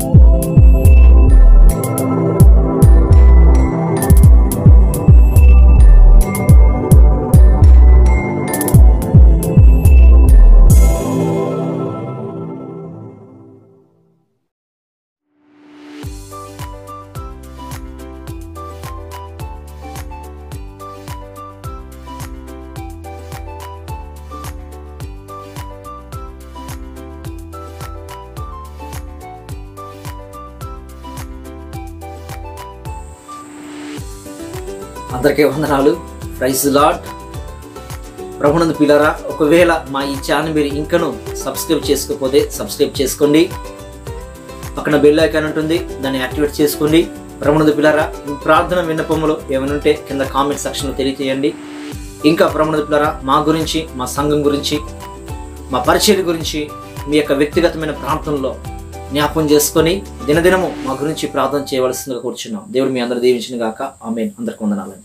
అందరికీ వందనాలు praise lord ప్రభునందు పిల్లరా ఒకవేళ మా ఈ ఛానల్ మీరు ఇంకను సబ్స్క్రైబ్ చేసుకోకపోతే సబ్స్క్రైబ్ చేసుకోండి పక్కన బెల్ ఐకాన్ ఉంటుంది దాన్ని యాక్టివేట్ చేసుకోండి ప్రభునందు పిల్లరా మీ ప్రార్థన విన్నపములు ఏమైనా ఉంటే కింద కామెంట్ సెక్షన్లో తెలియజేయండి ఇంకా ప్రభునందు పిల్లరా మా గురించి మా సంఘం గురించి మా పరిచయం గురించి మీ యొక్క వ్యక్తిగతమైన ప్రాంతంలో జ్ఞాపం చేసుకొని దినదినము మా గురించి ప్రార్థన చేయవలసిందిగా కూర్చున్నాం దేవుడు మీ అందరు దీవించిన గాక ఆమె అందరికి వందనాలండి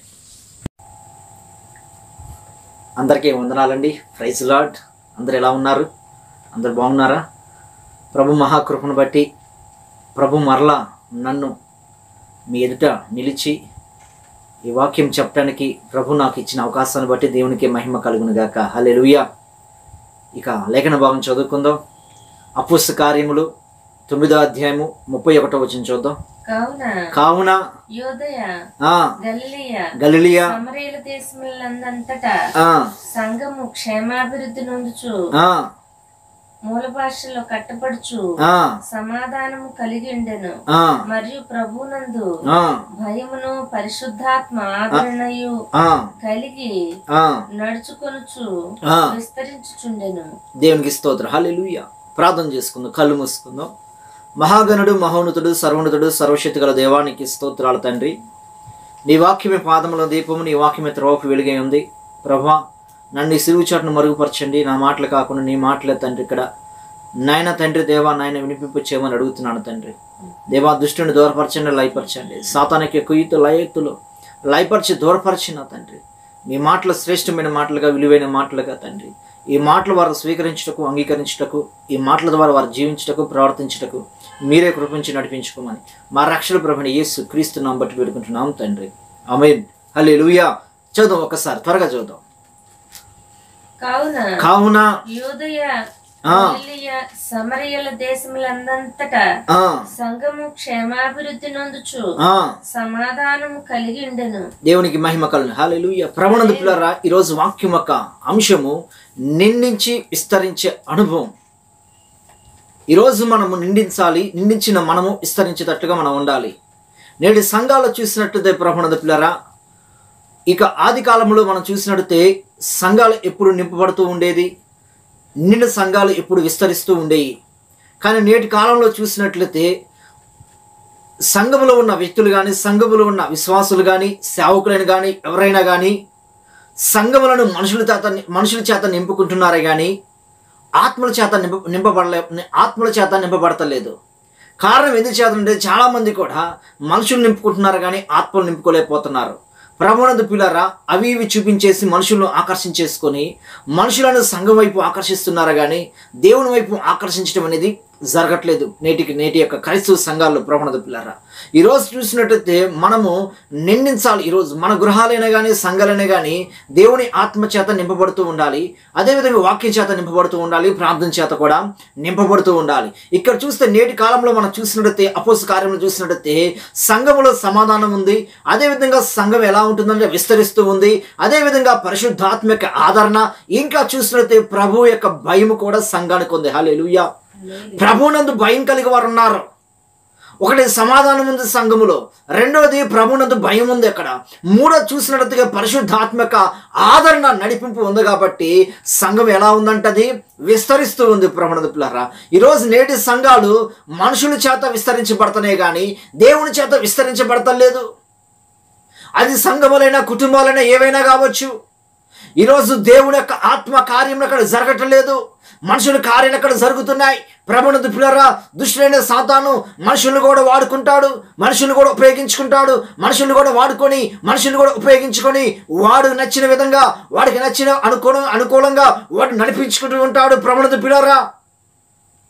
అందరికీ వందనాలండి ప్రైజ్ లాడ్ అందరు ఎలా ఉన్నారు అందరు బాగున్నారా ప్రభు మహాకృపను బట్టి ప్రభు మరలా నన్ను మీ ఎదుట నిలిచి ఈ వాక్యం చెప్పడానికి ప్రభు నాకు ఇచ్చిన అవకాశాన్ని బట్టి దేవునికి మహిమ కలుగును గాక హల్లెలూయా ఇక లేఖన భాగం చదువుకుందాం అపుస్త కార్యములు తొమ్మిదో అధ్యాయము ముప్పై ఒకటో వచ్చిన చూద్దాం కావున కావున యోదయ ఆ గలిలియ గలిలియా సమరేల దేశములందంతటా ఆ సంఘము క్షేమాభివృద్ధి నొందుచు ఆ మూల భాషలో కట్టపడుచు ఆ సమాధానము కలిగి ఉండెను ఆ మరియు ప్రభునందు ఆ భయమును పరిశుద్ధాత్మ ఆదరణయు ఆ కలిగి ఆ నడుచుకొనుచు ఆ విస్తరించుచుండెను దేవునికి స్తోత్రం హల్లెలూయా ప్రార్థన చేసుకుందాం కళ్ళు మూసుకుందాం మహాగణుడు మహోన్నతుడు సర్వోన్నతుడు సర్వశక్తి గల దేవానికి స్తోత్రాలు తండ్రి నీ వాక్యమే పాదముల దీపము నీ వాక్యమే త్రోవకు వెలుగై ఉంది ప్రభా నన్ను ఈ సిరువు చాటును మరుగుపరచండి నా మాటలు కాకుండా నీ మాటలే తండ్రి ఇక్కడ నాయన తండ్రి దేవా నాయన వినిపింపు చేయమని అడుగుతున్నాను తండ్రి దేవా దుష్టుని దూరపరచండి లయపరచండి సాతానికి కుయ్యతు లయెత్తులు లయపరిచి దూరపరిచిన తండ్రి మీ మాటలు శ్రేష్టమైన మాటలుగా విలువైన మాటలుగా తండ్రి ఈ మాటలు వారు స్వీకరించుటకు అంగీకరించుటకు ఈ మాటల ద్వారా వారు జీవించుటకు ప్రవర్తించుటకు మీరే కృపించి నడిపించుకోమని మా రక్షణ ప్రభుని యేసు క్రీస్తు నామం బట్టి పెడుకుంటున్నాం తండ్రి అమీన్ హలే లూయా చదువు ఒకసారి త్వరగా చూద్దాం కావున కావున యోదయ ఆ. గలిలియ సమరియల దేశములందంతటా ఆ సంఘము క్షేమాభివృద్ధి నొందుచు ఆ సమాధానము కలిగి ఉండెను దేవునికి మహిమ కలను హాలెలూయ ప్రవణద పిల్లరా ఈరోజు వాక్యం యొక్క అంశము నిందించి విస్తరించే అనుభవం ఈరోజు మనము నిందించాలి నిందించిన మనము విస్తరించేటట్టుగా మనం ఉండాలి నేటి సంఘాలు చూసినట్లయితే ప్రవణద పిల్లరా ఇక ఆది కాలంలో మనం చూసినట్లయితే సంఘాలు ఎప్పుడు నింపబడుతూ ఉండేది నిండిన సంఘాలు ఎప్పుడు విస్తరిస్తూ ఉండేవి కానీ నేటి కాలంలో చూసినట్లయితే సంఘములో ఉన్న వ్యక్తులు కానీ సంఘములో ఉన్న విశ్వాసులు కానీ సేవకులైన కానీ ఎవరైనా కానీ సంఘములను మనుషుల చేత మనుషుల చేత నింపుకుంటున్నారే కానీ ఆత్మల చేత నింప నింపబడలే ఆత్మల చేత నింపబడతలేదు కారణం ఎందుకు చేత అంటే చాలామంది కూడా మనుషులు నింపుకుంటున్నారు కానీ ఆత్మలు నింపుకోలేకపోతున్నారు ప్రభునందు పిల్లరా అవి ఇవి చూపించేసి మనుషులను ఆకర్షించేసుకొని మనుషులను సంఘం వైపు ఆకర్షిస్తున్నారు కానీ దేవుని వైపు ఆకర్షించడం అనేది జరగట్లేదు నేటికి నేటి యొక్క క్రైస్తవ సంఘాల్లో ప్రవణత పిల్లరా ఈరోజు చూసినట్టయితే మనము నిందించాలి ఈరోజు మన గృహాలైనా కానీ సంఘాలైనా కానీ దేవుని ఆత్మ చేత నింపబడుతూ ఉండాలి అదేవిధంగా వాక్యం చేత నింపబడుతూ ఉండాలి ప్రార్థన చేత కూడా నింపబడుతూ ఉండాలి ఇక్కడ చూస్తే నేటి కాలంలో మనం చూసినట్టయితే అపోస్ కార్యంలో చూసినట్టయితే సంఘములో సమాధానం ఉంది అదేవిధంగా సంఘం ఎలా ఉంటుందంటే విస్తరిస్తూ ఉంది అదేవిధంగా పరిశుద్ధాత్మ యొక్క ఆదరణ ఇంకా చూసినట్టయితే ప్రభు యొక్క భయము కూడా సంఘానికి ఉంది హల్లెలూయా ప్రభునందు భయం కలిగి వారు ఉన్నారు ఒకటి సమాధానం ఉంది సంఘములో రెండవది ప్రభునందు భయం ఉంది అక్కడ మూడో చూసినట్టుగా పరిశుద్ధాత్మక ఆదరణ నడిపింపు ఉంది కాబట్టి సంఘం ఎలా ఉందంటది విస్తరిస్తూ ఉంది ప్రభునందు పిల్లరా ఈరోజు నేటి సంఘాలు మనుషుల చేత విస్తరించబడతనే కానీ దేవుని చేత విస్తరించబడతలేదు అది సంఘములైనా కుటుంబాలైనా ఏవైనా కావచ్చు ఈరోజు దేవుని యొక్క ఆత్మ కార్యం అక్కడ జరగటం లేదు మనుషుల కార్యాలు అక్కడ జరుగుతున్నాయి ప్రభునందు పిల్లరా దుష్టులైన సాతాను మనుషులను కూడా వాడుకుంటాడు మనుషులను కూడా ఉపయోగించుకుంటాడు మనుషులను కూడా వాడుకొని మనుషులను కూడా ఉపయోగించుకొని వాడు నచ్చిన విధంగా వాడికి నచ్చిన అనుకూల అనుకూలంగా వాడు నడిపించుకుంటూ ఉంటాడు ప్రభునందు పిల్లరా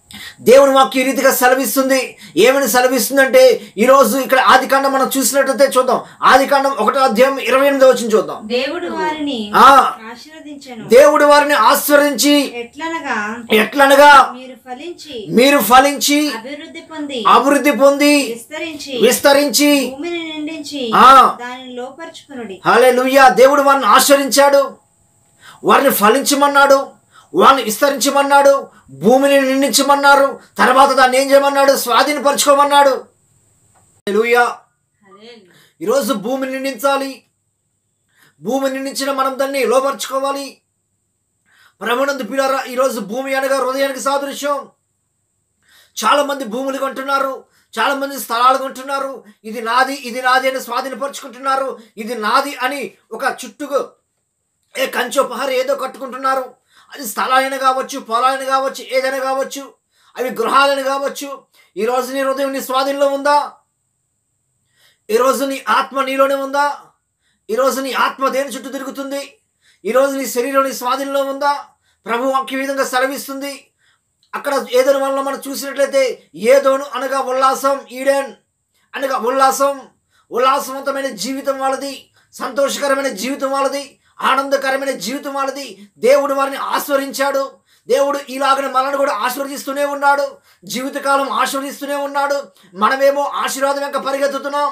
దేవుని వాక్యం ఈ రీతిగా సెలవిస్తుంది ఏమని సెలవిస్తుందంటే ఈరోజు ఇక్కడ ఆది కాండం మనం చూసినట్లయితే చూద్దాం ఆది కాండం ఒకటో అధ్యాయం ఇరవై ఎనిమిది వచ్చిన చూద్దాం దేవుడు వారిని ఆ ఆశీర్వదించెను దేవుడు వారిని ఆస్వాదించి ఎట్లనగా ఎట్లనగా మీరు ఫలించి మీరు ఫలించి అభివృద్ధి పొంది అభివృద్ధి పొంది విస్తరించి విస్తరించి భూమిని నిండించి ఆ దానిని లోపరుచుకునుడి హలే దేవుడు వారిని ఆశ్రయించాడు వారిని ఫలించమన్నాడు వారిని విస్తరించమన్నాడు భూమిని నిండించమన్నారు తర్వాత దాన్ని ఏం చేయమన్నాడు స్వాధీనపరచుకోమన్నాడు హల్లెలూయా ఈరోజు భూమిని నిండించాలి భూమి నిండించిన మనం దాన్ని లోపరుచుకోవాలి ప్రమణందు పిల్లరా ఈరోజు భూమి అనగా హృదయానికి సాదృశ్యం చాలా మంది భూములు కొంటున్నారు చాలా మంది స్థలాలు కొంటున్నారు ఇది నాది ఇది నాది అని స్వాధీనపరుచుకుంటున్నారు ఇది నాది అని ఒక చుట్టుకు ఏ కంచో పహరి ఏదో కట్టుకుంటున్నారు అది స్థలాలైన కావచ్చు పొలాలైన కావచ్చు ఏదైనా కావచ్చు అవి గృహాలను కావచ్చు ఈరోజు నీ హృదయం నీ స్వాధీనంలో ఉందా ఈరోజు నీ ఆత్మ నీలోనే ఉందా ఈరోజు నీ ఆత్మ దేని చుట్టూ తిరుగుతుంది ఈరోజు నీ శరీరం నీ స్వాధీనంలో ఉందా ప్రభు వాక్య విధంగా సెలవిస్తుంది అక్కడ ఏదోని వల్ల మనం చూసినట్లయితే ఏదోను అనగా ఉల్లాసం ఈడెన్ అనగా ఉల్లాసం ఉల్లాసవంతమైన జీవితం వాళ్ళది సంతోషకరమైన జీవితం వాళ్ళది ఆనందకరమైన జీవితం వాళ్ళది దేవుడు వారిని ఆస్వరించాడు దేవుడు ఇలాగనే మనల్ని కూడా ఆశీర్వదిస్తూనే ఉన్నాడు జీవితకాలం ఆశీర్వదిస్తూనే ఉన్నాడు మనమేమో ఆశీర్వాదం వెంక పరిగెత్తుతున్నాం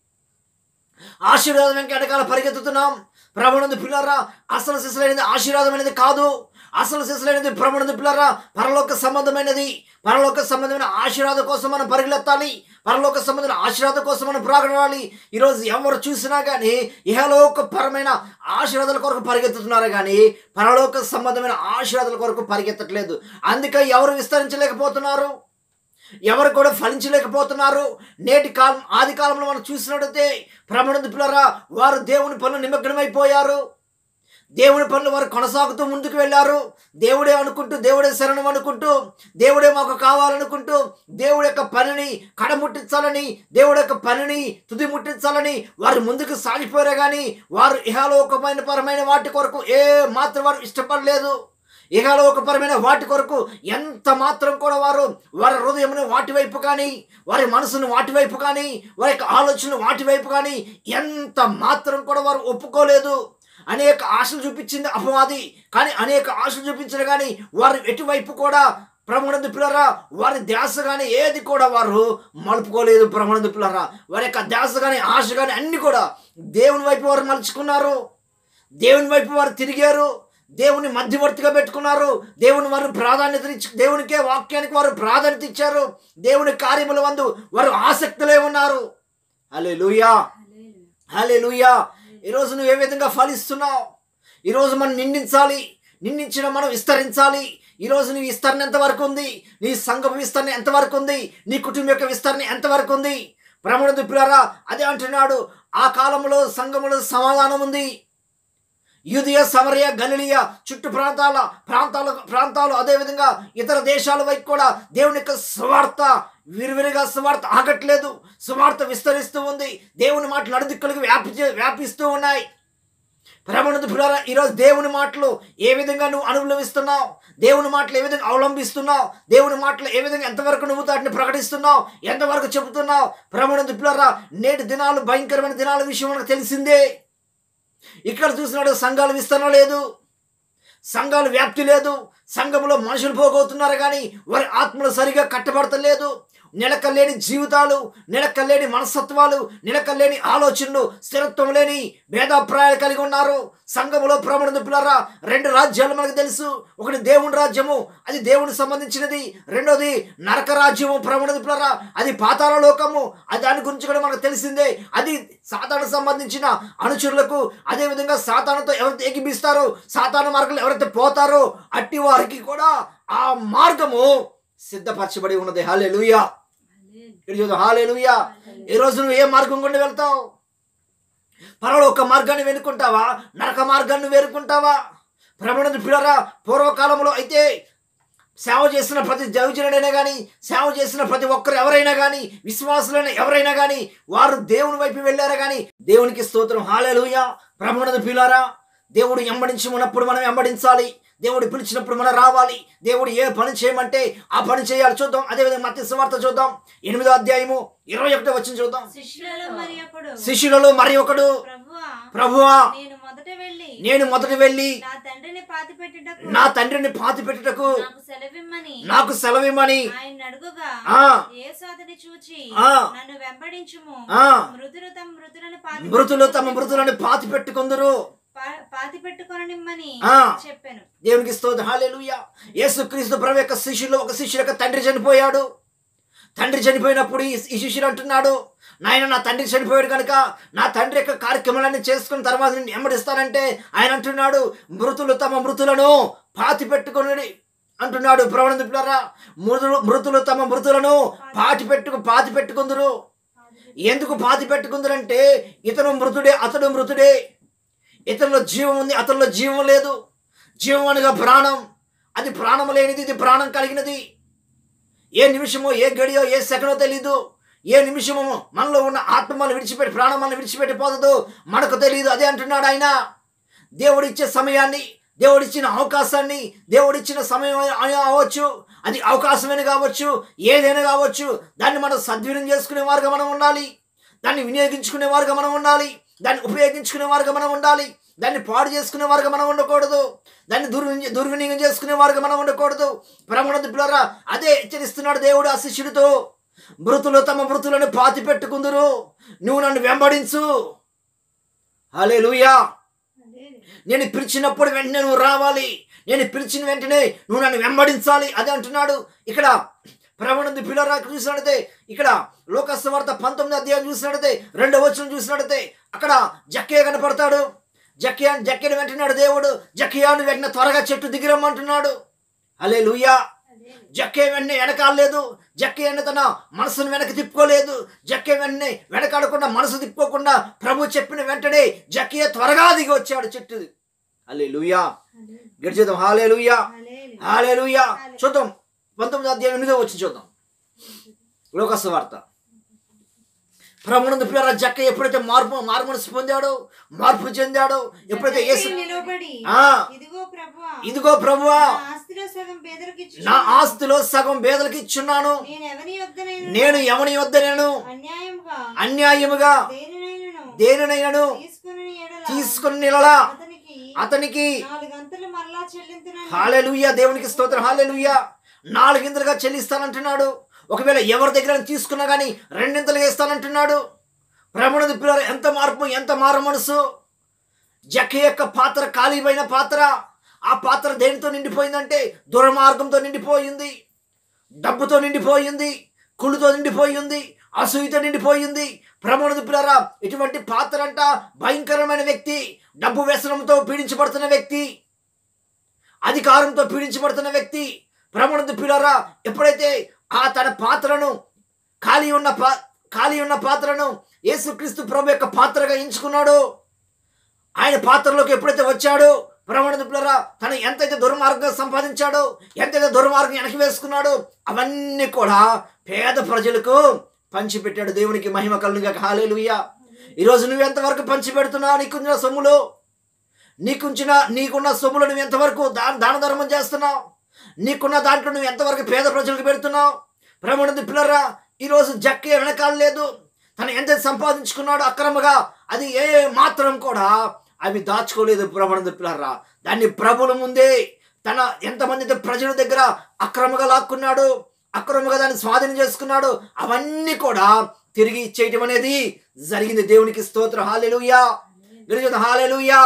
ఆశీర్వాదం వెంక వెనకాల పరిగెత్తుతున్నాం ప్రభునందు పిల్లరా అసలు శిశులైనది ఆశీర్వాదం అనేది కాదు అసలు శిశులైనది ప్రభునందు పిల్లరా పరలోక సంబంధమైనది పరలోక సంబంధమైన ఆశీర్వాదం కోసం మనం పరిగెత్తాలి పరలోక సంబంధమైన ఆశీర్వాదం కోసం మనం ప్రాగడాలి ఈరోజు ఎవరు చూసినా కానీ ఇహలోక పరమైన ఆశీర్వాదాల కొరకు పరిగెత్తుతున్నారు కానీ పరలోక సంబంధమైన ఆశీర్వాదాల కొరకు పరిగెత్తట్లేదు అందుకే ఎవరు విస్తరించలేకపోతున్నారు ఎవరు కూడా ఫలించలేకపోతున్నారు నేటి కాలం ఆది కాలంలో మనం చూసినట్టయితే ప్రమాణ పిల్లరా వారు దేవుని పనులు నిమగ్నమైపోయారు దేవుని పనులు వారు కొనసాగుతూ ముందుకు వెళ్ళారు దేవుడే అనుకుంటూ దేవుడే శరణం అనుకుంటూ దేవుడే మాకు కావాలనుకుంటూ దేవుడి యొక్క పనిని కడముట్టించాలని దేవుడి యొక్క పనిని తుది ముట్టించాలని వారు ముందుకు సాగిపోయారు కానీ వారు ఇహలోకమైన పరమైన వాటి కొరకు ఏ మాత్రం వారు ఇష్టపడలేదు ఇహలోకపరమైన వాటి కొరకు ఎంత మాత్రం కూడా వారు వారి హృదయమును వాటి వైపు కానీ వారి మనసును వాటి వైపు కానీ వారి యొక్క ఆలోచనలు వాటి వైపు కానీ ఎంత మాత్రం కూడా వారు ఒప్పుకోలేదు అనేక ఆశలు చూపించింది అపవాది కానీ అనేక ఆశలు చూపించిన కానీ వారు ఎటువైపు కూడా ప్రమాణందు పిల్లరా వారి ధ్యాస కానీ ఏది కూడా వారు మలుపుకోలేదు ప్రమాణందు పిల్లరా వారి యొక్క ధ్యాస కానీ ఆశ కానీ అన్ని కూడా దేవుని వైపు వారు మలుచుకున్నారు దేవుని వైపు వారు తిరిగారు దేవుని మధ్యవర్తిగా పెట్టుకున్నారు దేవుని వారు ప్రాధాన్యత ఇచ్చి దేవునికే వాక్యానికి వారు ప్రాధాన్యత ఇచ్చారు దేవుని కార్యముల వందు వారు ఆసక్తులే ఉన్నారు అలే లూయా హలే లూయా ఈరోజు నువ్వు ఏ విధంగా ఫలిస్తున్నావు ఈరోజు మనం నిందించాలి నిందించిన మనం విస్తరించాలి ఈరోజు నీ విస్తరణ ఎంతవరకు ఉంది నీ సంఘం విస్తరణ ఎంతవరకు ఉంది నీ కుటుంబం యొక్క విస్తరణ ఎంతవరకు ఉంది ప్రమాణ దుప్పులారా అదే అంటున్నాడు ఆ కాలంలో సంఘములో సమాధానం ఉంది యూదియ సమరయ గలిలియ చుట్టు ప్రాంతాల ప్రాంతాల ప్రాంతాలు అదేవిధంగా ఇతర దేశాల వైపు కూడా దేవుని యొక్క స్వార్థ విరివిరిగా స్వార్థ ఆగట్లేదు స్వార్థ విస్తరిస్తూ ఉంది దేవుని మాటలు నడుదిక్కులకు వ్యాపి వ్యాపిస్తూ ఉన్నాయి ప్రమాణత పిల్లరా ఈరోజు దేవుని మాటలు ఏ విధంగా నువ్వు అనుభవిస్తున్నావు దేవుని మాటలు ఏ విధంగా అవలంబిస్తున్నావు దేవుని మాటలు ఏ విధంగా ఎంతవరకు నువ్వు వాటిని ప్రకటిస్తున్నావు ఎంతవరకు చెబుతున్నావు ప్రమాణత పిల్లరా నేటి దినాలు భయంకరమైన దినాల విషయం మనకు తెలిసిందే ఇక్కడ చూసినాడు సంఘాల విస్తరణ లేదు సంఘాల వ్యాప్తి లేదు సంఘంలో మనుషులు పోగొతున్నారు కానీ వారి ఆత్మలు సరిగా కట్టబడతలేదు నిలకలేని జీవితాలు నిలకలేని మనస్తత్వాలు నిలకలేని ఆలోచనలు స్థిరత్వం లేని భేదాభిప్రాయాలు కలిగి ఉన్నారు సంఘములో ప్రమాణ పిల్లరా రెండు రాజ్యాలు మనకు తెలుసు ఒకటి దేవుని రాజ్యము అది దేవునికి సంబంధించినది రెండోది నరక రాజ్యము ప్రమాణ పిల్లరా అది పాతాల లోకము అది దాని గురించి కూడా మనకు తెలిసిందే అది సాతాను సంబంధించిన అనుచరులకు అదేవిధంగా సాతానుతో ఎవరైతే ఎగిపిస్తారో సాతాను మార్గంలో ఎవరైతే పోతారో అట్టి వారికి కూడా ఆ మార్గము సిద్ధపరచబడి ఉన్నది హాలే లూయా ఇక్కడ చూద్దాం హాలే లూయా ఈ రోజు నువ్వు ఏ మార్గం గుండా వెళ్తావు పరలోక మార్గాన్ని వెనుకుంటావా నరక మార్గాన్ని వేరుకుంటావా భ్రమణ పిల్లరా పూర్వకాలంలో అయితే సేవ చేసిన ప్రతి దైవజనుడైనా కానీ సేవ చేసిన ప్రతి ఒక్కరు ఎవరైనా కానీ విశ్వాసులైన ఎవరైనా కానీ వారు దేవుని వైపు వెళ్ళారా కానీ దేవునికి స్తోత్రం హాలేలుయ భ్రమణ పిల్లరా దేవుడు వెంబడించి ఉన్నప్పుడు మనం వెంబడించాలి దేవుడు పిలిచినప్పుడు మనం రావాలి దేవుడు ఏ పని చేయమంటే ఆ పని చేయాలి చూద్దాం అదేవిధంగా మత్స్య సువార్త చూద్దాం ఎనిమిదో అధ్యాయము ఇరవై ఒకటో వచ్చిన చూద్దాం శిష్యులలో మరి ఒకడు శిష్యులలో మరి ఒకడు ప్రభువా ప్రభువా నేను మొదట వెళ్ళి నేను మొదట వెళ్ళి నా తండ్రిని పాతి పెట్టుటకు నా తండ్రిని పాతి పెట్టుటకు నాకు సెలవిమ్మని నాకు సెలవిమ్మని ఆయన అడుగుగా ఆ యేసు అతని చూచి ఆ. నన్ను వెంబడించుము ఆ. మృతులు తమ మృతులను పాతి మృతులు తమ మృతులను పాతి పెట్టుకుందరు పా- పాతి పెట్టుకొననిమ్మని ఆ. చెప్పాను దేవునికి స్తోత్రం హల్లెలూయా యేసుక్రీస్తు ప్రభు యొక్క శిష్యులు ఒక శిష్యుడు యొక్క తండ్రి చనిపోయాడు తండ్రి చనిపోయినప్పుడు ఈ ఈ శిష్యుడు అంటున్నాడు నాయన నా తండ్రి చనిపోయాడు కనుక నా తండ్రి యొక్క కార్యక్రమాలన్నీ చేసుకున్న తర్వాత నేను ఎమ్మడిస్తానంటే ఆయన అంటున్నాడు మృతులు తమ మృతులను పాతి పెట్టుకుని అంటున్నాడు ప్రవణిపులరా మృతులు మృతులు తమ మృతులను పాతి పెట్టుకు పాతి పెట్టుకుందరు ఎందుకు పాతి పెట్టుకుందరంటే ఇతను మృతుడే అతడు మృతుడే ఇతనిలో జీవం ఉంది అతనిలో జీవం లేదు జీవం అనగా ప్రాణం అది ప్రాణం లేనిది ఇది ప్రాణం కలిగినది ఏ నిమిషమో ఏ గడియో ఏ సెకండో తెలీదు ఏ నిమిషమో మనలో ఉన్న ఆత్మ మనం విడిచిపెట్టి ప్రాణం మనం విడిచిపెట్టిపోతుందో మనకు తెలియదు అదే అంటున్నాడు ఆయన దేవుడిచ్చే సమయాన్ని దేవుడిచ్చిన అవకాశాన్ని దేవుడిచ్చిన సమయం అయినా అవ్వచ్చు అది అవకాశమైన కావచ్చు ఏదైనా కావచ్చు దాన్ని మనం సద్వినియోగం చేసుకునే వారుగా మనం ఉండాలి దాన్ని వినియోగించుకునే వారుగా మనం ఉండాలి దాన్ని ఉపయోగించుకునే వారుగా మనం ఉండాలి దాన్ని పాడు చేసుకునే వారుగా మనం ఉండకూడదు దాన్ని దుర్విని దుర్వినియోగం చేసుకునే వారుగా మనం ఉండకూడదు ప్రమాణ పిల్లరా అదే హెచ్చరిస్తున్నాడు దేవుడు ఆ శిష్యుడితో మృతులు తమ మృతులను పాతి పెట్టుకుందరు నువ్వు నన్ను వెంబడించు హలే నేను పిలిచినప్పుడు వెంటనే నువ్వు రావాలి నేను పిలిచిన వెంటనే నువ్వు నన్ను వెంబడించాలి అదే అంటున్నాడు ఇక్కడ ప్రవణంది పిల్లరా చూసినట్టయితే ఇక్కడ లోకస్వార్త పంతొమ్మిది అధ్యాయం చూసినట్టయితే రెండో వచనం చూసినట్టయితే అక్కడ జక్కే కనపడతాడు జక్కియా జక్కిని వెంటనాడు దేవుడు జక్కియాను వెంటనే త్వరగా చెట్టు దిగిరమ్మంటున్నాడు అలే లూయా జక్కే వెంటనే వెనకాలేదు జక్కే వెంటనే తన మనసును వెనక్కి తిప్పుకోలేదు జక్కే వెంటనే వెనకాడకుండా మనసు తిప్పుకోకుండా ప్రభు చెప్పిన వెంటనే జక్కియ త్వరగా దిగి వచ్చాడు చెట్టు అలే లూయా గడిచేద్దాం హాలే లూయా హల్లెలూయా. హాలే లూయా చూద్దాం పంతొమ్మిది అధ్యాయం ఎనిమిదో వచ్చి చూద్దాం లోకస్ వార్త ప్రభునందు పిల్లల జక్క ఎప్పుడైతే మార్పు మార్మనసు పొందాడో మార్పు చెందాడో ఎప్పుడైతే యేసు జక్కయ్య నిలబడి ఆ ఇదిగో ప్రభువా ఇదిగో ప్రభువా నా ఆస్తిలో సగం పేదలకు నా ఆస్తిలో సగం పేదలకు ఇచ్చున్నాను నేను ఎవరి యొద్దనైనా నేను ఎవని వద్ద నేను అన్యాయంగా అన్యాయముగా దేనినైనను దేనినైనను తీసుకుని ఎడల తీసుకుని నిలలా అతనికి అతనికి నాలుగంతలు మరలా చెల్లించునని హాలెలుయ్యా దేవునికి స్తోత్రం హాలెలుయ్యా నాలుగింతలుగా చెల్లిస్తానంటున్నాడు ఒకవేళ ఎవరి దగ్గర తీసుకున్నా కానీ రెండింతలుగా ఇస్తానంటున్నాడు భ్రమణుడి పిల్లలు ఎంత మార్పు ఎంత మారు మనసు జక్క యొక్క పాత్ర ఖాళీపోయిన పాత్ర ఆ పాత్ర దేనితో నిండిపోయిందంటే దుర్మార్గంతో నిండిపోయింది డబ్బుతో నిండిపోయింది కుళ్ళుతో నిండిపోయింది అసూయతో నిండిపోయింది ప్రమోణ పిల్లరా ఇటువంటి పాత్ర అంట భయంకరమైన వ్యక్తి డబ్బు వ్యసనంతో పీడించబడుతున్న వ్యక్తి అధికారంతో పీడించబడుతున్న వ్యక్తి ప్రమోణ పిల్లరా ఎప్పుడైతే ఆ తన పాత్రను ఖాళీ ఉన్న పా ఖాళీ ఉన్న పాత్రను యేసుక్రీస్తు ప్రభు యొక్క పాత్రగా ఎంచుకున్నాడో ఆయన పాత్రలోకి ఎప్పుడైతే వచ్చాడో ప్రమాణ పిల్లరా తను ఎంతైతే దుర్మార్గం సంపాదించాడో ఎంతైతే దుర్మార్గం వెనక్కి వేసుకున్నాడో అవన్నీ కూడా పేద ప్రజలకు పంచిపెట్టాడు దేవునికి మహిమ కలుగా హాలేలుయ్యా ఈరోజు నువ్వు ఎంతవరకు పంచిపెడుతున్నావు నీకున్న సొమ్ములు నీకుంచిన నీకున్న సొమ్ములు నువ్వు ఎంతవరకు దా దాన ధర్మం చేస్తున్నావు నీకున్న దాంట్లో నువ్వు ఎంతవరకు పేద ప్రజలకు పెడుతున్నావు ప్రమాణ పిల్లరా ఈరోజు జక్కే వెనకాల లేదు తను ఎంత సంపాదించుకున్నాడో అక్రమగా అది ఏ మాత్రం కూడా అవి దాచుకోలేదు ప్రమాణ పిల్లరా దాన్ని ప్రభుల ముందే తన ఎంతమంది అయితే ప్రజల దగ్గర అక్రమంగా లాక్కున్నాడు అక్రమంగా దాన్ని స్వాధీనం చేసుకున్నాడు అవన్నీ కూడా తిరిగి ఇచ్చేయటం అనేది జరిగింది దేవునికి స్తోత్రం హాలెలుయా గిరిజన హాలెలుయా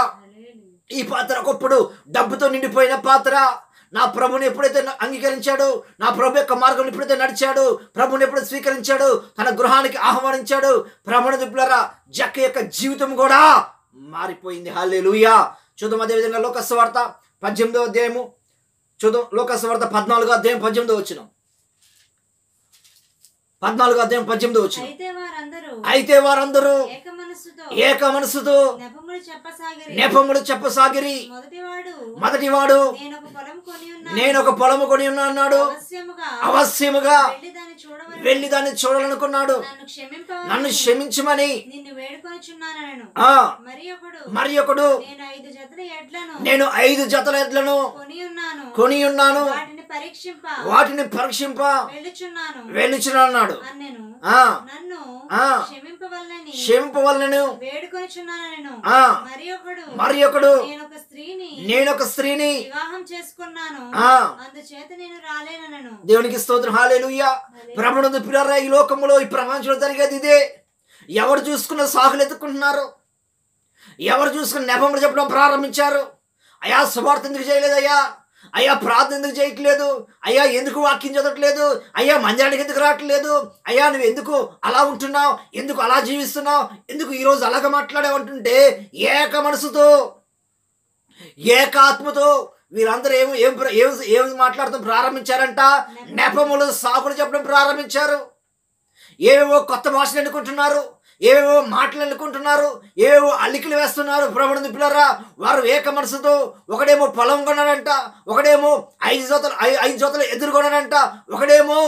ఈ పాత్ర ఒకప్పుడు డబ్బుతో నిండిపోయిన పాత్ర నా ప్రభుని ఎప్పుడైతే అంగీకరించాడు నా ప్రభు యొక్క మార్గం ఎప్పుడైతే నడిచాడు ప్రభుని ఎప్పుడైతే స్వీకరించాడు తన గృహానికి ఆహ్వానించాడు ప్రమణ దిప్పులరా జక్క యొక్క జీవితం కూడా మారిపోయింది హాలే లూయా చూద్దాం అదేవిధంగా లోకస్వార్త పద్దెనిమిదో అధ్యాయము చూద్దాం లోకస్వార్త పద్నాలుగో అధ్యాయం పద్దెనిమిదో వచ్చిన పద్నాలుగో అధ్యాయం పద్దెనిమిదో వచ్చిన అయితే వారందరూ అయితే వారందరూ ఏక మనసుతో ఏక మనసుతో నెపములు చెప్పసాగిరి నెపములు చెప్పసాగిరి మొదటివాడు మొదటివాడు నేను ఒక పొలం కొని ఉన్నాను నేను ఒక పొలము కొని ఉన్నా అన్నాడు అవశ్యముగా అవశ్యముగా వెళ్ళి దాన్ని చూడవలెను. వెళ్ళి దాన్ని చూడాలనుకున్నాడు నన్ను క్షమింపవలెను. నన్ను క్షమించమని నిన్ను వేడుకొనుచున్నాను నేను ఆ మరి ఒకడు మరి ఒకడు నేను ఐదు జతల ఎడ్లను నేను ఐదు జతల ఎడ్లను కొని ఉన్నాను కొని ఉన్నాను వాటిని పరీక్షింప వాటిని పరీక్షింప వెళ్ళుచున్నాను వెళ్ళిచున్నా అన్నాడు అన్నెను ఆ నన్ను ఆ. క్షమింపవల్లని క్షమింపవలనను వేడుకొనుచున్నాను నేను ఆ మరి ఒకడు మరి ఒకడు నేను ఒక స్త్రీని నేను ఒక స్త్రీని వివాహం చేసుకున్నాను ఆ అందుచేత నేను రాలేనను దేవునికి స్తోత్రం హాలేలుయ్యా ప్రభునందు పిల్లరా ఈ లోకంలో ఈ ప్రపంచంలో జరిగేది ఇదే ఎవరు చూసుకున్న సాకులు ఎత్తుకుంటున్నారు ఎవరు చూసుకున్న నెపములు చెప్పడం ప్రారంభించారు అయ్యా సువార్త ఎందుకు చేయలేదయ్యా అయ్యా ప్రార్థన ఎందుకు చేయట్లేదు అయ్యా ఎందుకు వాక్యం చదవట్లేదు అయ్యా మందిరానికి ఎందుకు రావట్లేదు అయ్యా నువ్వు ఎందుకు అలా ఉంటున్నావు ఎందుకు అలా జీవిస్తున్నావు ఎందుకు ఈరోజు అలాగ మాట్లాడావంటుంటే ఏక మనసుతో ఏకాత్మతో వీరందరూ ఏమి ఏం ప్ర- ఏం ఏం మాట్లాడటం ప్రారంభించారంట నెపములు సాకులు చెప్పడం ప్రారంభించారు ఏవేవో కొత్త భాషలు ఎన్నుకుంటున్నారు ఏవేవో మాటలు ఎన్నుకుంటున్నారు ఏవేవో అల్లికలు వేస్తున్నారు ప్రభుత్వ పిల్లరా వారు ఏక మనసుతో ఒకడేమో పొలం కొన్నాడంట ఒకడేమో ఐదు జతలు ఐ- ఐదు జతలు ఎదురు కొన్నాడంట ఒకడేమో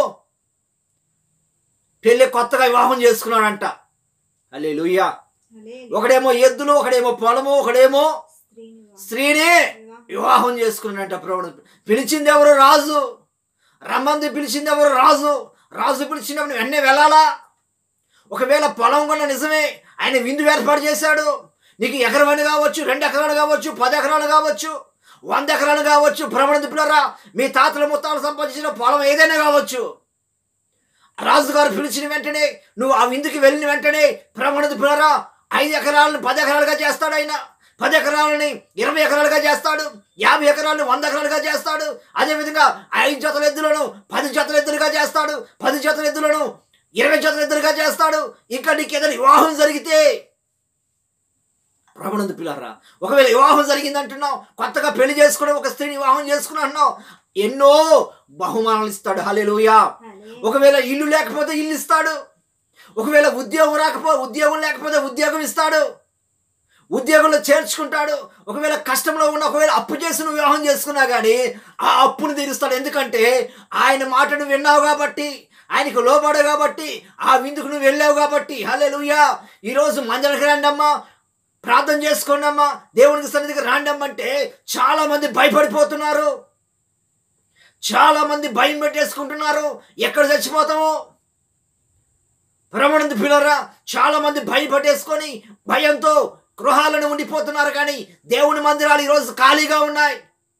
పెళ్ళి కొత్తగా వివాహం చేసుకున్నాడంట అల్లే లుయ్యా ఒకడేమో ఎద్దులు ఒకడేమో పొలము ఒకడేమో స్త్రీని వివాహం చేసుకున్నాడంట ప్రభుడు పిలిచింది ఎవరు రాజు రమ్మంది పిలిచింది ఎవరు రాజు రాజు పిలిచినప్పుడు వెంటనే వెళ్ళాలా ఒకవేళ పొలం కొన్న నిజమే ఆయన విందు ఏర్పాటు చేశాడు నీకు ఎకరమని కావచ్చు రెండు ఎకరాలు కావచ్చు పది ఎకరాలు కావచ్చు వంద ఎకరాలు కావచ్చు భ్రమణ పిల్లరా మీ తాతల ముత్తాలు సంపాదించిన పొలం ఏదైనా కావచ్చు రాజుగారు పిలిచిన వెంటనే నువ్వు ఆ విందుకి వెళ్ళిన వెంటనే భ్రమణ పిల్లరా ఐదు ఎకరాలను పది ఎకరాలుగా చేస్తాడు ఆయన పది ఎకరాలని ఇరవై ఎకరాలుగా చేస్తాడు యాభై ఎకరాలను వంద ఎకరాలుగా చేస్తాడు అదేవిధంగా ఐదు జతల ఎద్దులను పది జతల ఎద్దులుగా చేస్తాడు పది జతల ఎద్దులను ఇరవై జతల ఎద్దులుగా చేస్తాడు ఇంకా నీకు ఏదైనా వివాహం జరిగితే ప్రభునందు పిల్లరా ఒకవేళ వివాహం జరిగింది అంటున్నావు కొత్తగా పెళ్లి చేసుకుని ఒక స్త్రీని వివాహం చేసుకుని అంటున్నావు ఎన్నో బహుమానాలు ఇస్తాడు హల్లెలూయా ఒకవేళ ఇల్లు లేకపోతే ఇల్లు ఇస్తాడు ఒకవేళ ఉద్యోగం రాకపోతే ఉద్యోగం లేకపోతే ఉద్యోగం ఇస్తాడు ఉద్యోగంలో చేర్చుకుంటాడు ఒకవేళ కష్టంలో ఉన్న ఒకవేళ అప్పు చేసి నువ్వు వివాహం చేసుకున్నా కానీ ఆ అప్పును తీరుస్తాడు ఎందుకంటే ఆయన మాటను విన్నావు కాబట్టి ఆయనకు లోబడావు కాబట్టి ఆ విందుకు నువ్వు వెళ్ళావు కాబట్టి హలే లూయా ఈరోజు మందిరానికి రండమ్మా ప్రార్థన చేసుకోండి అమ్మా దేవునికి సన్నిధికి రాండమ్మా అంటే చాలా మంది భయపడిపోతున్నారు చాలా మంది భయం పెట్టేసుకుంటున్నారు ఎక్కడ చచ్చిపోతాము భ్రమణంది పిల్లరా చాలా మంది భయపడేసుకొని భయంతో గృహాలను ఉండిపోతున్నారు కానీ దేవుని మందిరాలు ఈరోజు ఖాళీగా ఉన్నాయి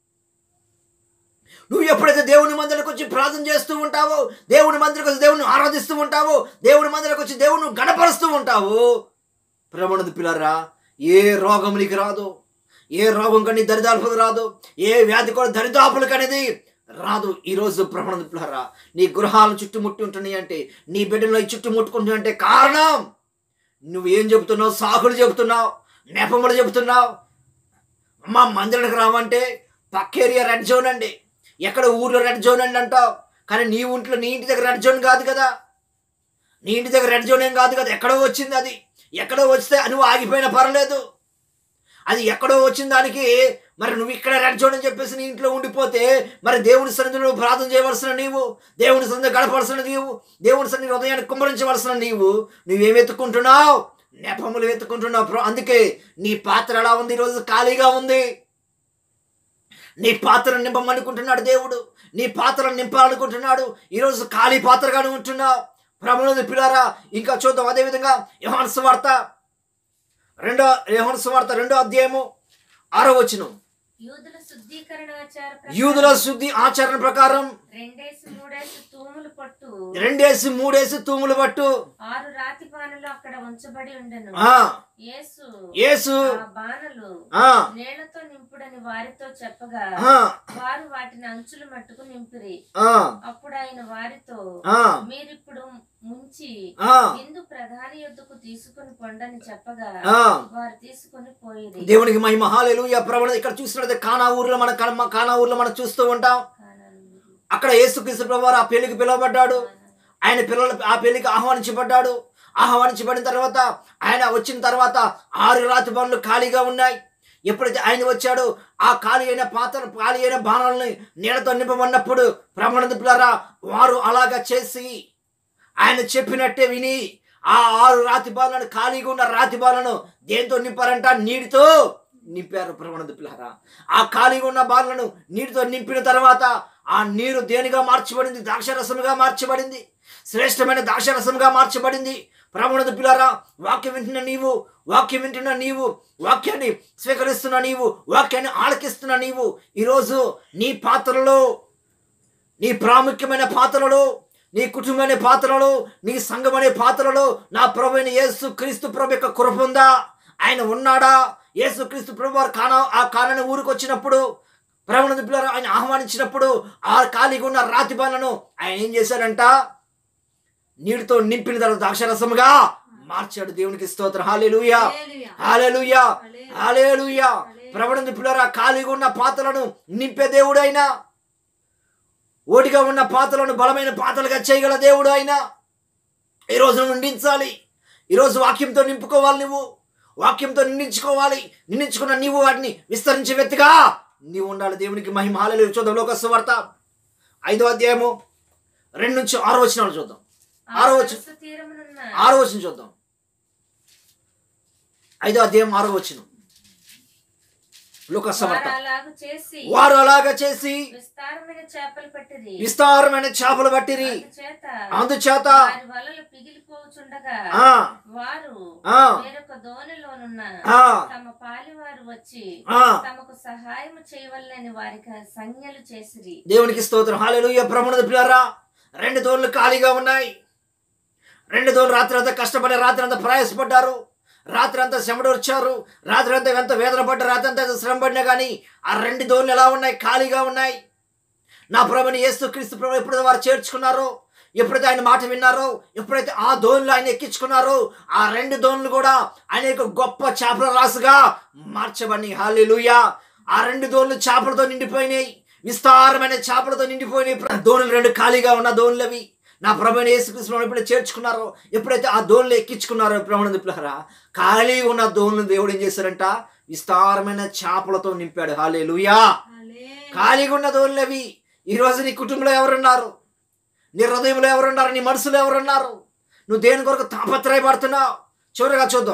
నువ్వు ఎప్పుడైతే దేవుని మందిరకు వచ్చి ప్రార్థన చేస్తూ ఉంటావో దేవుని మందిరకు వచ్చి దేవుని ఆరాధిస్తూ ఉంటావో దేవుని మందిరకు వచ్చి దేవుని గణపరుస్తూ ఉంటావు భ్రమణది పిల్లరా ఏ రోగం నీకు రాదు ఏ రోగం కానీ దరిదాపులకు రాదు ఏ వ్యాధి కూడా దరిదాపులకు అనేది రాదు ఈరోజు భ్రమణది పిల్లరా నీ గృహాలను చుట్టుముట్టి ఉంటున్నాయి అంటే నీ బిడ్డలు చుట్టుముట్టుకుంటున్నాయి అంటే కారణం నువ్వు ఏం చెబుతున్నావు సాకులు చెబుతున్నావు నెపములు చెబుతున్నావు మా మందిరానికి రావంటే పక్క ఏరియా రెడ్ జోన్ అండి ఎక్కడ ఊర్లో రెడ్ జోన్ అండి అంటావు కానీ నీ ఒంట్లో నీ ఇంటి దగ్గర రెడ్ జోన్ కాదు కదా నీ ఇంటి దగ్గర రెడ్ జోన్ ఏం కాదు కదా ఎక్కడో వచ్చింది అది ఎక్కడో వస్తే నువ్వు ఆగిపోయినా పర్లేదు అది ఎక్కడో వచ్చిన దానికి మరి నువ్వు ఇక్కడ రెడ్ జోన్ అని చెప్పేసి నీ ఇంట్లో ఉండిపోతే మరి దేవుని సన్నిధిలో నువ్వు ప్రార్థన చేయవలసిన నీవు దేవుని సన్నిధి గడపవలసిన నీవు దేవుని సన్నిధి హృదయాన్ని కుమ్మరించవలసిన నీవు నువ్వేం వెతుక్కుంటున్నావు నెపములు వెతుక్కుంటున్నావు ప్ర- అందుకే నీ పాత్ర ఎలా ఉంది ఈరోజు ఖాళీగా ఉంది నీ పాత్రను నింపమనుకుంటున్నాడు దేవుడు నీ పాత్రను నింపాలనుకుంటున్నాడు ఈరోజు ఖాళీ పాత్రగానే ఉంటున్నావు ప్రభుత్వ పిల్లారా ఇంకా చూద్దాం అదేవిధంగా యోహాను సువార్త రెండో యోహాను సువార్త రెండో అధ్యాయము ఆరో వచనం యూదుల శుద్ధీకరణ ఆచార ప్రకారం యూదుల శుద్ధి ఆచరణ ప్రకారం రెండేసి మూడేసి తూములు పట్టు రెండేసి మూడేసి తూములు పట్టు ఆరు రాతి పానులు అక్కడ ఉంచబడి ఉండెను ఆ యేసు యేసు ఆ బాణలు ఆ నీళ్లతో నింపుడని వారితో చెప్పగా ఆ వారు వాటిని అంచులు మట్టుకు నింపిరి ఆ అప్పుడు ఆయన వారితో ఆ మీరిప్పుడు ముంచి ఆ ఇందు ప్రధాని యొద్దకు తీసుకుని పొండని చెప్పగా ఆ వారు తీసుకుని పోయిరి దేవునికి మహిమ హాలేలుయ ప్రవణ ఇక్కడ చూసినట్లయితే కానా ఊర్లో మన కన- కానా ఊర్లో మనం చూస్తూ ఉంటాం అక్కడ యేసుక్రీస్తు ప్రభు వారు ఆ పెళ్లికి పిలువబడ్డాడు ఆయన పిల్లలు ఆ పెళ్లికి ఆహ్వానించబడ్డాడు ఆహ్వానించబడిన తర్వాత ఆయన వచ్చిన తర్వాత ఆరు రాతి బండ్లు ఖాళీగా ఉన్నాయి ఎప్పుడైతే ఆయన వచ్చాడో ఆ ఖాళీ అయిన పాత్ర ఖాళీ అయిన బాణాలని నీడతో నింపమన్నప్పుడు ప్రమాణ పిల్లరా వారు అలాగా చేసి ఆయన చెప్పినట్టే విని ఆ ఆరు రాతి బాలను ఖాళీగా ఉన్న రాతి బాలను దేంతో నింపారంట నీటితో నింపారు ప్రవణద పిల్లరా ఆ ఖాళీగా ఉన్న బాలను నీటితో నింపిన తర్వాత ఆ నీరు దేనిగా మార్చబడింది ద్రాక్షరసముగా మార్చబడింది శ్రేష్టమైన ద్రాక్షరసముగా మార్చబడింది ప్రవణద పిల్లరా వాక్యం వింటున్న నీవు వాక్యం వింటున్న నీవు వాక్యాన్ని స్వీకరిస్తున్న నీవు వాక్యాన్ని ఆలకిస్తున్న నీవు ఈరోజు నీ పాత్రలో నీ ప్రాముఖ్యమైన పాత్రలో నీ కుటుంబమైన పాత్రలో నీ సంఘం అనే పాత్రలో నా ప్రభు అయిన యేసు క్రీస్తు ప్రభు యొక్క కృప ఉందా ఆయన ఉన్నాడా యేసు క్రీస్తు ప్రభు వారు కానా ఆ కానని ఊరికి వచ్చినప్పుడు ప్రభునందు పిల్లలు ఆయన ఆహ్వానించినప్పుడు ఆ ఖాళీగా ఉన్న రాతి బాలను ఆయన ఏం చేశాడంట నీటితో నింపిన తర్వాత అక్షరసముగా మార్చాడు దేవునికి స్తోత్రం హాలేలుయా హల్లెలూయా. హాలేలుయా హాలేలుయా ప్రభునందు పిల్లరా ఖాళీగా ఉన్న పాత్రలను నింపే దేవుడైనా ఓటిగా ఉన్న పాత్రలను బలమైన పాత్రలుగా చేయగల దేవుడు ఆయన ఈరోజు నువ్వు నిండించాలి ఈరోజు వాక్యంతో నింపుకోవాలి నువ్వు వాక్యంతో నిండించుకోవాలి నిండించుకున్న నీవు వాటిని విస్తరించే వ్యక్తిగా నీవు ఉండాలి దేవునికి మహిమ హాలలు చూద్దాం లోకస్సు వార్త ఐదో అధ్యాయము రెండు నుంచి ఆరో వచనాలు చూద్దాం ఆరో వచనం సరస్సు తీరమునున్న ఆరో వచనం చూద్దాం ఐదో అధ్యాయం ఆరో వచనం లోకస్సు వార్త వారు అలాగు చేసి వారు అలాగా చేసి విస్తారమైన చేపలు పట్టిరి విస్తారమైన చేపలు పట్టిరి అందుచేత అందుచేత వారి వలలు పిగిలిపోచుండగా ఆ వారు ఆ వేరొక దోణిలోనున్న ఆ తమ పాలివారు వచ్చి ఆ తమకు సహాయం చేయవల్లని వారికి సంజ్ఞలు చేసిరి దేవునికి స్తోత్రం హాలేలుయ్య ప్రముఖ పిల్లరా రెండు దోళ్ళు ఖాళీగా ఉన్నాయి రెండు దోళ్ళు రాత్రి అంతా కష్టపడి రాత్రి అంతా ప్రయాసపడ్డారు రాత్రి అంతా వచ్చారు రాత్రి అంతా ఎంత వేదన పడ్డ రాత్రి అంతా శ్రమ పడినా కానీ ఆ రెండు దోళ్ళు ఎలా ఉన్నాయి ఖాళీగా ఉన్నాయి నా ప్రభుని యేసు క్రీస్తు ప్రభు ఎప్పుడైతే వారు చేర్చుకున్నారో ఎప్పుడైతే ఆయన మాట విన్నారో ఎప్పుడైతే ఆ దోన్లు ఆయన ఎక్కించుకున్నారో ఆ రెండు దోన్లు కూడా ఆయన యొక్క గొప్ప చేపల రాసుగా మార్చబడి హాలేలుయా ఆ రెండు దోన్లు చేపలతో నిండిపోయినాయి విస్తారమైన చేపలతో నిండిపోయినాయి దోణులు రెండు ఖాళీగా ఉన్న దోణులు అవి నా ప్రభుని యేసుకృష్ణ ఎప్పుడైతే చేర్చుకున్నారో ఎప్పుడైతే ఆ దోణులు ఎక్కించుకున్నారో ప్రభుణ దిప్పులహరా ఖాళీ ఉన్న దోణులు దేవుడు ఏం చేశారంట విస్తారమైన చేపలతో నింపాడు హాలే హల్లెలూయా. ఖాళీగా ఉన్న దోణులు అవి ఈరోజు నీ కుటుంబంలో ఎవరున్నారు నీ హృదయంలో ఎవరున్నారు నీ మనసులో ఎవరున్నారు నువ్వు దేని కొరకు తాపత్రయపడుతున్నావు చివరిగా చూద్దాం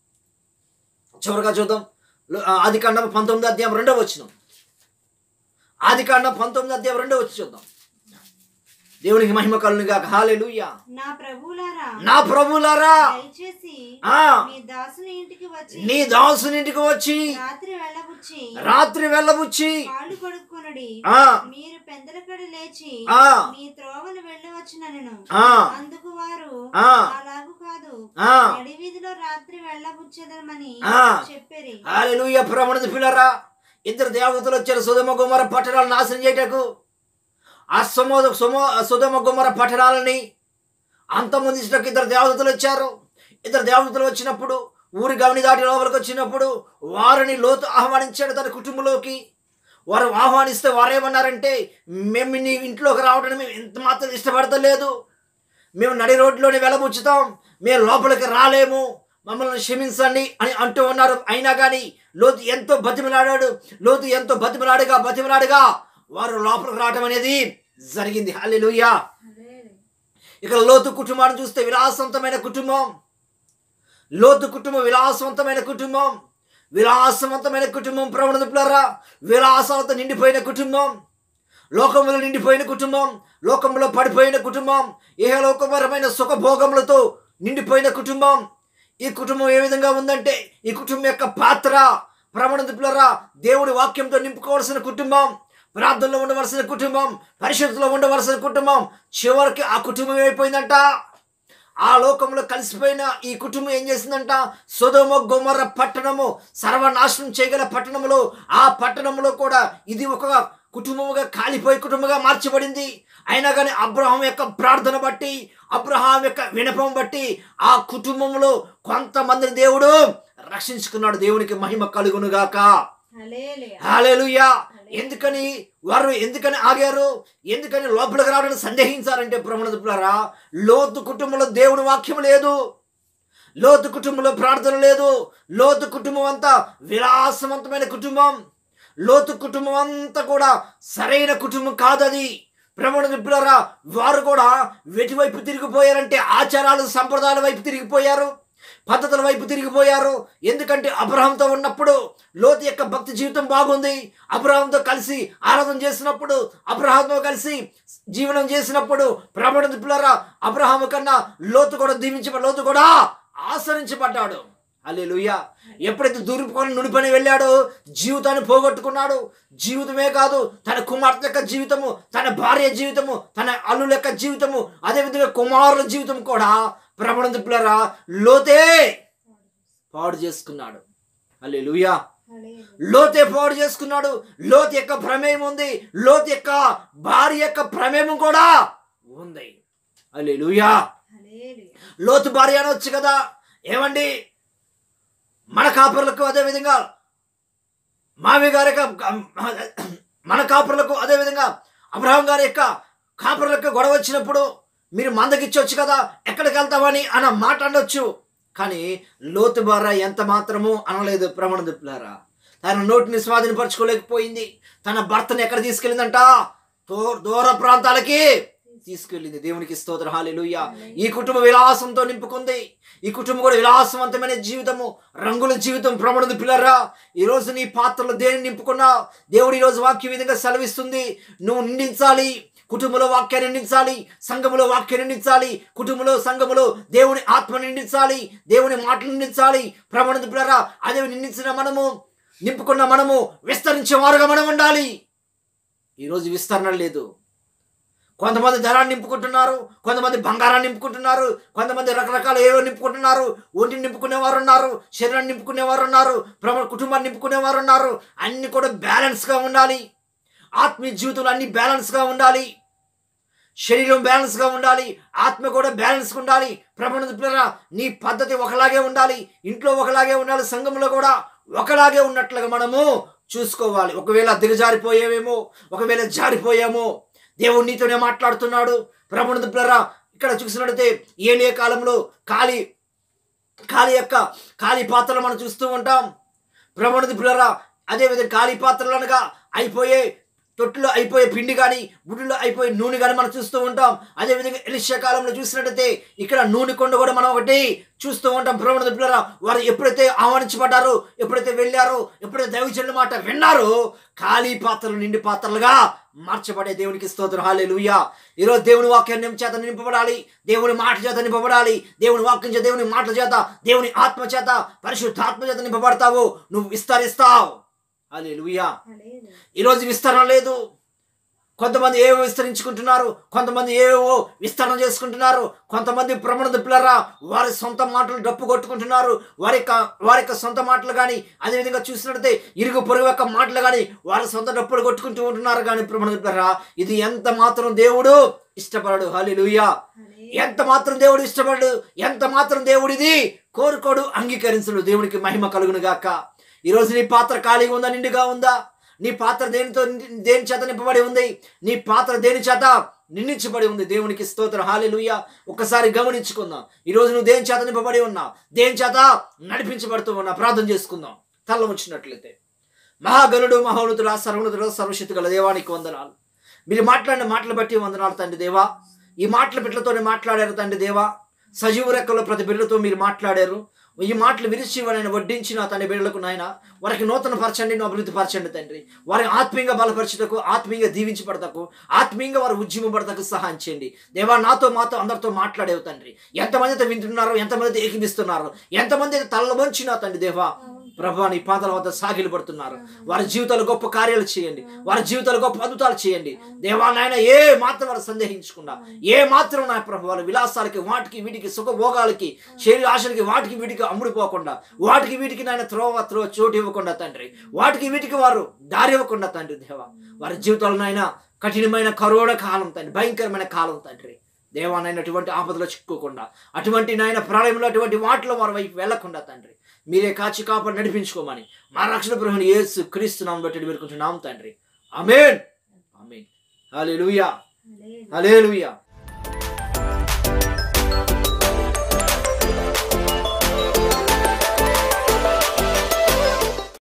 చివరిగా చూద్దాం ఆది కాండం పంతొమ్మిది అధ్యాయం రెండో వచ్చిన ఆది కాండం పంతొమ్మిది అధ్యాయం రెండో వచ్చి చూద్దాం దేవునికి మహిమ కలుగుగా హాలెలూయా నా ప్రభువులారా నా ప్రభులారా దయచేసి ఆ మీ దాసుని ఇంటికి వచ్చి నీ దాసునింటికి వచ్చి రాత్రి వెళ్ళబుచ్చి రాత్రి వెళ్ళబుచ్చి కాళ్ళు కడుక్కొనుడి ఆ మీరు పెందలకడ లేచి ఆ మీ త్రోవను వెళ్ళవచ్చునను ఆ అందుకు వారు ఆ అలాగు కాదు ఆ నడి వీధిలో రాత్రి వెళ్ళబుచ్చదమని ఆ. చెప్పిరి హాలెలూయా ప్రవణది పిల్లరా ఇద్దరు దేవతలు వచ్చారు సుధమ గుమ్మర పట్టణాలను నాశనం చేయటకు ఆ సుమోద సుమో సుధమ గుమ్మర పట్టణాలని అంతమొందించడానికి ఇద్దరు దేవతలు వచ్చారు ఇద్దరు దేవతలు వచ్చినప్పుడు ఊరి గవని దాటి లోపలికి వచ్చినప్పుడు వారిని లోతు ఆహ్వానించాడు తన కుటుంబంలోకి వారు ఆహ్వానిస్తే వారేమన్నారంటే మేము నీ ఇంట్లోకి రావడానికి మేము ఎంత మాత్రం ఇష్టపడతలేదు మేము నడి రోడ్లోనే వెళ్ళబుచ్చుతాం మేము లోపలికి రాలేము మమ్మల్ని క్షమించండి అని అంటూ ఉన్నారు అయినా కానీ లోతు ఎంతో బతిమలాడాడు లోతు ఎంతో బతిమలాడుగా బతిమలాడుగా వారు లోపలికి రావటం అనేది జరిగింది హల్లెలూయా ఇక లోతు కుటుంబాన్ని చూస్తే విలాసవంతమైన కుటుంబం లోతు కుటుంబం విలాసవంతమైన కుటుంబం విలాసవంతమైన కుటుంబం ప్రవణదుపులరా విలాసాలతో నిండిపోయిన కుటుంబం లోకములో నిండిపోయిన కుటుంబం లోకంలో పడిపోయిన కుటుంబం ఏహలోకపరమైన సుఖభోగములతో నిండిపోయిన కుటుంబం ఈ కుటుంబం ఏ విధంగా ఉందంటే ఈ కుటుంబం యొక్క పాత్ర ప్రవణదుపులరా దేవుడి వాక్యంతో నింపుకోవాల్సిన కుటుంబం ప్రార్థనలో ఉండవలసిన కుటుంబం పరిశుద్ధిలో ఉండవలసిన కుటుంబం చివరికి ఆ కుటుంబం ఏమైపోయిందంట ఆ లోకంలో కలిసిపోయిన ఈ కుటుంబం ఏం చేసిందంట సుధమ గొమర పట్టణము సర్వనాశనం చేయగల పట్టణములో ఆ పట్టణంలో కూడా ఇది ఒక కుటుంబముగా కాలిపోయి కుటుంబంగా మార్చబడింది అయినా కానీ అబ్రహాం యొక్క ప్రార్థన బట్టి అబ్రహాం యొక్క వినపం బట్టి ఆ కుటుంబంలో కొంతమందిని దేవుడు రక్షించుకున్నాడు దేవునికి మహిమ కలుగునుగాక హల్లెలూయా హాలేలుయా ఎందుకని వారు ఎందుకని ఆగారు ఎందుకని లోపలికి రావడానికి సందేహించారంటే ప్రమాణదులారా లోతు కుటుంబంలో దేవుని వాక్యం లేదు లోతు కుటుంబంలో ప్రార్థన లేదు లోతు కుటుంబం అంతా విలాసవంతమైన కుటుంబం లోతు కుటుంబం అంతా కూడా సరైన కుటుంబం కాదది ప్రమాణ నిపుణులరా వారు కూడా వెటివైపు తిరిగిపోయారంటే ఆచారాలు సంప్రదాయాల వైపు తిరిగిపోయారు పద్ధతుల వైపు తిరిగిపోయారు ఎందుకంటే అబ్రహంతో ఉన్నప్పుడు లోతు యొక్క భక్తి జీవితం బాగుంది అబ్రహంతో కలిసి ఆరాధన చేసినప్పుడు అబ్రహంతో కలిసి జీవనం చేసినప్పుడు ప్రమాణ నిపుణులరా అబ్రహాము కన్నా లోతు కూడా దీవించబ లోతు కూడా ఆశ్రయించబడ్డాడు అల్లెలుయ్య ఎప్పుడైతే దూరిపోని నుడిపని వెళ్ళాడో జీవితాన్ని పోగొట్టుకున్నాడు జీవితమే కాదు తన కుమార్తె యొక్క జీవితము తన భార్య జీవితము తన అల్లుల యొక్క జీవితము అదేవిధంగా కుమారుల జీవితం కూడా ప్రబలం తిప్పులరా లోతే పాడు చేసుకున్నాడు అల్లెలుయ్యా లోతే పాడు చేసుకున్నాడు లోతు యొక్క ప్రమేయం ఉంది లోతు యొక్క భార్య యొక్క ప్రమేయం కూడా ఉంది అల్లెలుయ్యా లోతు భార్య అనొచ్చు కదా ఏమండి మన కాపురులకు అదేవిధంగా మావి గారి యొక్క మన కాపురులకు అదేవిధంగా అబ్రహం గారి యొక్క కాపురులకు గొడవ వచ్చినప్పుడు మీరు మందకిచ్చొచ్చు కదా ఎక్కడికి వెళ్తామని అన్న మాట అనొచ్చు కానీ లోతు భార్య ఎంత మాత్రము అనలేదు ప్రమాణ దిప్పులారా తన నోటిని స్వాధీనపరచుకోలేకపోయింది తన భర్తను ఎక్కడ తీసుకెళ్ళిందంట దూ- దూర ప్రాంతాలకి తీసుకెళ్ళింది దేవునికి స్తోత్ర హాలెలూయ ఈ కుటుంబం విలాసంతో నింపుకుంది ఈ కుటుంబం కూడా విలాసవంతమైన జీవితము రంగుల జీవితం ప్రమణది పిల్లరా ఈ రోజు నీ పాత్రలో దేని నింపుకున్నా దేవుడు ఈ రోజు వాక్యం ఈ విధంగా సెలవిస్తుంది నువ్వు నిందించాలి కుటుంబంలో వాక్యాన్ని నిందించాలి సంఘములో వాక్యాన్ని నిందించాలి కుటుంబంలో సంఘములో దేవుని ఆత్మ నిందించాలి దేవుని మాటలు నిందించాలి ప్రమాణది పిల్లరా అదే నిందించిన మనము నింపుకున్న మనము విస్తరించే వారుగా మనం ఉండాలి ఈరోజు విస్తరణ లేదు కొంతమంది ధనాన్ని నింపుకుంటున్నారు కొంతమంది బంగారాన్ని నింపుకుంటున్నారు కొంతమంది రకరకాల ఏవో నింపుకుంటున్నారు ఒంటిని నింపుకునేవారు ఉన్నారు శరీరాన్ని నింపుకునేవారు ఉన్నారు ప్రమ కుటుంబాన్ని నింపుకునేవారు ఉన్నారు అన్ని కూడా బ్యాలెన్స్గా ఉండాలి ఆత్మీయ జీవితంలో అన్ని బ్యాలెన్స్గా ఉండాలి శరీరం బ్యాలెన్స్గా ఉండాలి ఆత్మ కూడా బ్యాలెన్స్గా ఉండాలి ప్రమాణ పిల్లరా నీ పద్ధతి ఒకలాగే ఉండాలి ఇంట్లో ఒకలాగే ఉండాలి సంఘంలో కూడా ఒకలాగే ఉన్నట్లుగా మనము చూసుకోవాలి ఒకవేళ దిగజారిపోయామేమో ఒకవేళ జారిపోయామో దేవుడు నీతోనే మాట్లాడుతున్నాడు ప్రమాణ పిల్లరా ఇక్కడ చూసినట్టయితే ఏలియ కాలంలో ఖాళీ ఖాళీ యొక్క ఖాళీ పాత్రలు మనం చూస్తూ ఉంటాం ప్రమాణది పిల్లరా అదేవిధంగా ఖాళీ పాత్రలు అనగా అయిపోయే తొట్టులో అయిపోయే పిండి కానీ గుడిలో అయిపోయే నూనె కానీ మనం చూస్తూ ఉంటాం అదేవిధంగా ఎలిషా కాలంలో చూసినట్టయితే ఇక్కడ నూనె కొండ కూడా మనం ఒకటి చూస్తూ ఉంటాం ప్రమాణ పిల్లరా వారు ఎప్పుడైతే ఆహ్వానించబడ్డారో ఎప్పుడైతే వెళ్ళారో ఎప్పుడైతే దైవజనుల మాట విన్నారో ఖాళీ పాత్రలు నిండి పాత్రలుగా మార్చబడే దేవునికి స్తోత్రం హాలేలుయా ఈరోజు దేవుని వాక్యాన్ని చేత నింపబడాలి దేవుని మాట చేత నింపబడాలి దేవుని వాక్యం చేత దేవుని మాటల చేత దేవుని ఆత్మ చేత పరిశుద్ధాత్మ చేత నింపబడతావు నువ్వు విస్తరిస్తావు హాలేలుయా ఈరోజు విస్తరణ లేదు కొంతమంది ఏవో విస్తరించుకుంటున్నారు కొంతమంది ఏవో విస్తరణ చేసుకుంటున్నారు కొంతమంది ప్రమాణ పిల్లరా వారి సొంత మాటలు డప్పు కొట్టుకుంటున్నారు వారి యొక్క వారి యొక్క సొంత మాటలు కానీ అదేవిధంగా చూసినట్టయితే ఇరుగు పొరుగు యొక్క మాటలు కానీ వారి సొంత డప్పులు కొట్టుకుంటూ ఉంటున్నారు కానీ ప్రమాణ పిల్లరా ఇది ఎంత మాత్రం దేవుడు ఇష్టపడడు హాలేలుయా ఎంత మాత్రం దేవుడు ఇష్టపడడు ఎంత మాత్రం దేవుడు ఇది కోరుకోడు అంగీకరించడు దేవునికి మహిమ కలుగును గాక ఈరోజు నీ పాత్ర ఖాళీగా ఉందా నిండుగా ఉందా నీ పాత్ర దేనితో దేని చేత నింపబడి ఉంది నీ పాత్ర దేని చేత నిండించబడి ఉంది దేవునికి స్తోత్రం హాలెలుయ్య ఒక్కసారి గమనించుకుందాం ఈరోజు నువ్వు దేని చేత నింపబడి ఉన్నావు దేని చేత నడిపించబడుతూ ఉన్నా ప్రార్థన చేసుకుందాం తల్ల వచ్చినట్లయితే మహాగణుడు మహోన్నతుడు సర్వోన్నతుడు సర్వశక్తి గల దేవానికి వందనాలు మీరు మాట్లాడిన మాటలు బట్టి వందనాలు తండ్రి దేవా ఈ మాటల బిడ్డలతోనే మాట్లాడారు తండ్రి దేవా సజీవ రెక్కలో ప్రతి బిడ్డలతో మీరు మాట్లాడారు ఈ మాటలు విరిచి వారిని వడ్డించిన తండ్రి బిడ్డలకు నాయన వారికి నూతన పరచండి నువ్వు అభివృద్ధి పరచండి తండ్రి వారిని ఆత్మీయంగా బలపరచుటకు ఆత్మీయంగా దీవించబడతకు ఆత్మీయంగా వారు ఉద్యమపడతకు సహాయం చేయండి దేవా నాతో మాతో అందరితో మాట్లాడేవు తండ్రి ఎంతమంది అయితే వింటున్నారో ఎంతమంది అయితే ఏకీపిస్తున్నారో ఎంతమంది అయితే తల్ల వంచినా తండ్రి దేవా ప్రభా నీ పాదాల వద్ద సాగిలు పడుతున్నారు వారి జీవితాలు గొప్ప కార్యాలు చేయండి వారి జీవితాలు గొప్ప అద్భుతాలు చేయండి దేవా నాయన ఏ మాత్రం వారు సందేహించకుండా ఏ మాత్రం నా ప్రభు వారి విలాసాలకి వాటికి వీటికి సుఖభోగాలకి శరీర ఆశలకి వాటికి వీటికి అమ్ముడిపోకుండా వాటికి వీటికి నాయన త్రోవ త్రో చోటు ఇవ్వకుండా తండ్రి వాటికి వీటికి వారు దారి ఇవ్వకుండా తండ్రి దేవా వారి జీవితాలను నాయన కఠినమైన కరోనా కాలం తండ్రి భయంకరమైన కాలం తండ్రి దేవానైన అటువంటి ఆపదలో చిక్కుకోకుండా అటువంటి నాయన ప్రళయంలో అటువంటి వాటిలో వారి వైపు వెళ్లకుండా తండ్రి మీరే కాచి కాపాడు నడిపించుకోమని మా రక్షణ ప్రభుని యేసు క్రీస్తు నామం బట్టి వేడుకుంటున్నాం తండ్రి ఆమెన్ ఆమెన్ హల్లెలూయా హల్లెలూయా. హల్లెలూయా